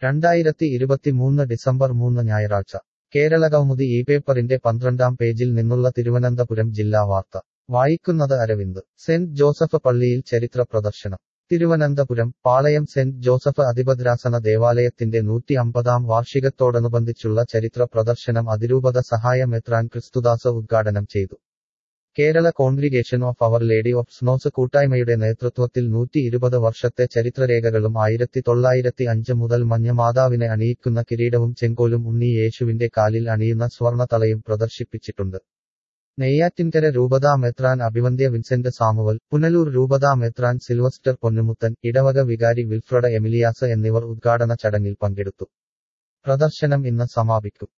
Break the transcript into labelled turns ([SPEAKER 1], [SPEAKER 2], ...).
[SPEAKER 1] രണ്ടായിരത്തി ഇരുപത്തിമൂന്ന് ഡിസംബർ മൂന്ന് ഞായറാഴ്ച കേരളകൗമുദി ഈ പേപ്പറിന്റെ പന്ത്രണ്ടാം പേജിൽ നിന്നുള്ള തിരുവനന്തപുരം ജില്ലാ വാർത്ത വായിക്കുന്നത് അരവിന്ദ് സെന്റ് ജോസഫ് പള്ളിയിൽ ചരിത്ര പ്രദർശനം തിരുവനന്തപുരം പാളയം സെന്റ് ജോസഫ് അതിഭദ്രാസന ദേവാലയത്തിന്റെ നൂറ്റി അമ്പതാം വാർഷികത്തോടനുബന്ധിച്ചുള്ള ചരിത്ര പ്രദർശനം അതിരൂപത സഹായ മെത്രാൻ ക്രിസ്തുദാസ് ഉദ്ഘാടനം ചെയ്തു Kerala congregation of our lady of snows കൂട്ടായ്മയുടെ നേതൃത്വത്തിൽ നൂറ്റി ഇരുപത് വർഷത്തെ ചരിത്രരേഖകളും ആയിരത്തി തൊള്ളായിരത്തി അഞ്ച് മുതൽ മഞ്ഞമാതാവിനെ അണിയിക്കുന്ന കിരീടവും ചെങ്കോലും ഉണ്ണി യേശുവിന്റെ കാലിൽ അണിയുന്ന സ്വർണതളയും പ്രദർശിപ്പിച്ചിട്ടുണ്ട് നെയ്യാറ്റിൻകര രൂപതാ മെത്രാൻ അഭിവന്ധ്യ വിൻസെന്റ് സാമുവൽ പുനലൂർ രൂപതാ മെത്രാൻ സിൽവസ്റ്റർ പൊന്നുമുത്തൻ ഇടവക വികാരി വിൽഫ്രഡ് എമിലിയാസ് എന്നിവർ ഉദ്ഘാടന ചടങ്ങിൽ പങ്കെടുത്തു പ്രദർശനം ഇന്ന് സമാപിക്കും